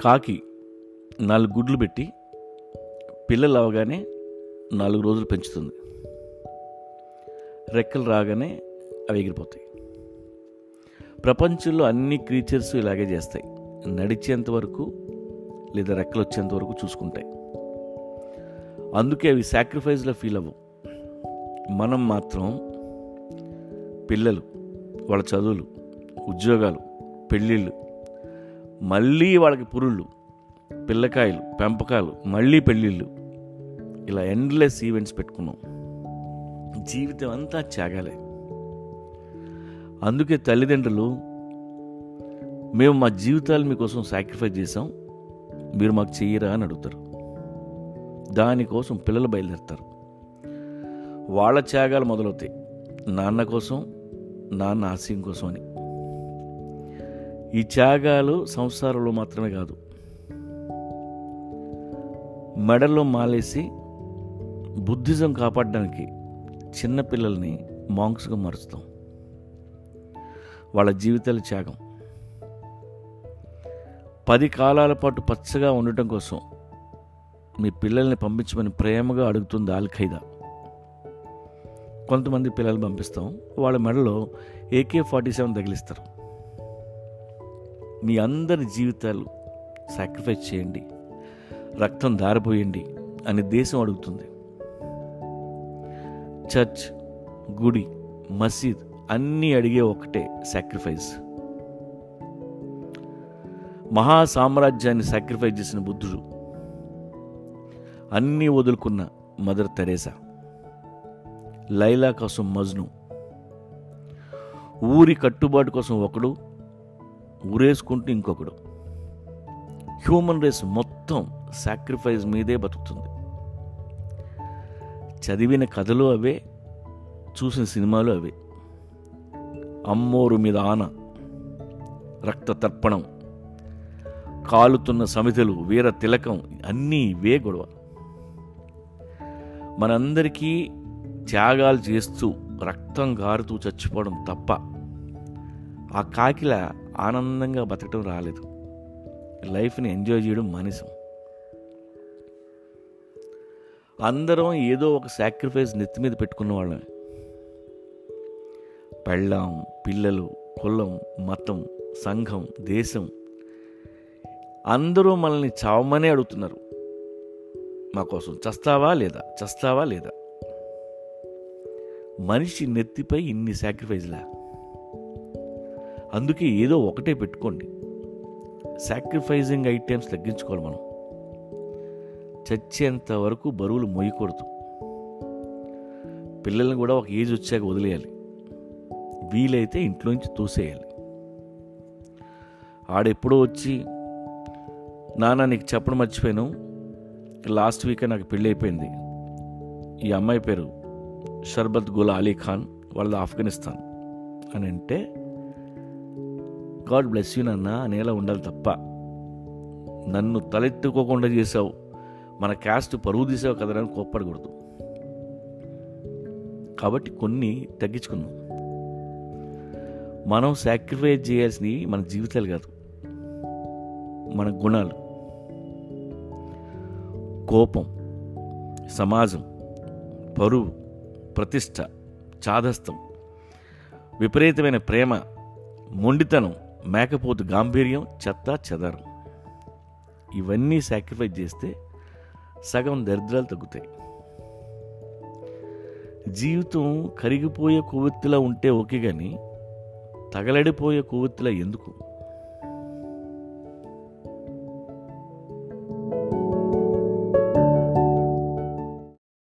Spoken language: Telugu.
కాకి నాలుగు గుడ్లు పెట్టి పిల్లలు అవగానే నాలుగు రోజులు పెంచుతుంది రెక్కలు రాగానే అవి ఎగిరిపోతాయి ప్రపంచంలో అన్ని క్రీచర్స్ ఇలాగే చేస్తాయి నడిచేంత వరకు లేదా రెక్కలు వచ్చేంత వరకు చూసుకుంటాయి అందుకే అవి సాక్రిఫైస్లో ఫీల్ అవ్వవు మనం మాత్రం పిల్లలు వాళ్ళ చదువులు ఉద్యోగాలు పెళ్ళిళ్ళు మళ్ళీ వాళ్ళకి పురుళ్ళు పిల్లకాయలు పెంపకాలు మళ్ళీ పెళ్ళిళ్ళు ఇలా ఎండ్లెస్ ఈవెంట్స్ పెట్టుకున్నాం జీవితం అంతా త్యాగాలే అందుకే తల్లిదండ్రులు మేము మా జీవితాలు మీకోసం సాక్రిఫైస్ చేసాం మీరు మాకు చెయ్యరా అని అడుగుతారు దానికోసం పిల్లలు బయలుదేరుతారు వాళ్ళ త్యాగాలు మొదలవుతాయి నాన్న కోసం నాన్న ఆశయం కోసం అని ఈ త్యాగాలు సంసారంలో మాత్రమే కాదు మెడల్లో మాలేసి బుద్ధిజం కాపాడడానికి చిన్నపిల్లల్ని మాంక్స్గా మారుస్తాం వాళ్ళ జీవితాల త్యాగం పది కాలాల పాటు పచ్చగా ఉండటం కోసం మీ పిల్లల్ని పంపించమని ప్రేమగా అడుగుతుంది ఆల్ ఖైదా కొంతమంది పిల్లలు పంపిస్తాం వాళ్ళ మెడలో ఏకే ఫార్టీ సెవెన్ తగిలిస్తారు మీ అందరి జీవితాలు సాక్రిఫైస్ చేయండి రక్తం దారిపోయండి అని దేశం అడుగుతుంది చర్చ్ గుడి మసీద్ అన్నీ అడిగే ఒకటే సాక్రిఫైస్ మహా సామ్రాజ్యాన్ని సాక్రిఫైస్ చేసిన బుద్ధుడు అన్నీ వదులుకున్న మదర్ తెరేసా లైలా కోసం మజ్ను ఊరి కట్టుబాటు కోసం ఒకడు ఊరేసుకుంటూ ఇంకొకడు హ్యూమన్ రేస్ మొత్తం సాక్రిఫైస్ మీదే బతుకుతుంది చదివిన కథలు అవే చూసిన సినిమాలు అవే అమ్మోరు మీద ఆన రక్త తర్పణం కాలుతున్న సమిధలు వీర తిలకం అన్నీ ఇవే గొడవ మనందరికీ త్యాగాలు చేస్తూ రక్తం గారుతూ చచ్చిపోవడం తప్ప ఆ కాకిల ఆనందంగా బతకడం రాలేదు లైఫ్ని ఎంజాయ్ చేయడం మానేసాం అందరం ఏదో ఒక సాక్రిఫైస్ నెత్తి మీద పెట్టుకున్న వాళ్ళమే పెళ్ళాం పిల్లలు కులం మతం సంఘం దేశం అందరూ మనల్ని చావమనే అడుగుతున్నారు మా కోసం చస్తావా లేదా చస్తావా లేదా మనిషి నెత్తిపై ఇన్ని సాక్రిఫైజ్లా అందుకే ఏదో ఒకటే పెట్టుకోండి సాక్రిఫైజింగ్ ఐటమ్స్ తగ్గించుకోవాలి మనం చచ్చేంత వరకు బరువులు మోయకూడదు పిల్లల్ని కూడా ఒక ఏజ్ వచ్చాక వదిలేయాలి వీలైతే ఇంట్లోంచి తోసేయాలి ఆడెప్పుడో వచ్చి నాన్న నీకు చెప్పడం మర్చిపోయాను లాస్ట్ వీకే నాకు పెళ్ళి అయిపోయింది ఈ అమ్మాయి పేరు షర్బత్ గులా అలీ ఖాన్ వాళ్ళది ఆఫ్ఘనిస్తాన్ అని అంటే గాడ్ బ్లెస్ యూ నాన్న అనేలా ఉండాలి తప్ప నన్ను తలెత్తుకోకుండా చేసావు మన క్యాస్ట్ పరువు తీసావు కదరా అని కోప్పడకూడదు కాబట్టి కొన్ని తగ్గించుకుందాం మనం సాక్రిఫైస్ చేయాల్సినవి మన జీవితాలు కాదు మన గుణాలు కోపం సమాజం పరువు ప్రతిష్ట చాదస్తం విపరీతమైన ప్రేమ మొండితనం మేకపోతు గాంభీర్యం చెత్త చెదరం ఇవన్నీ సాక్రిఫైస్ చేస్తే సగం దరిద్రాలు తగ్గుతాయి జీవితం కరిగిపోయే కొవ్వొత్తిలా ఉంటే ఓకే కానీ తగలడిపోయే కొవ్వొత్తిలా ఎందుకు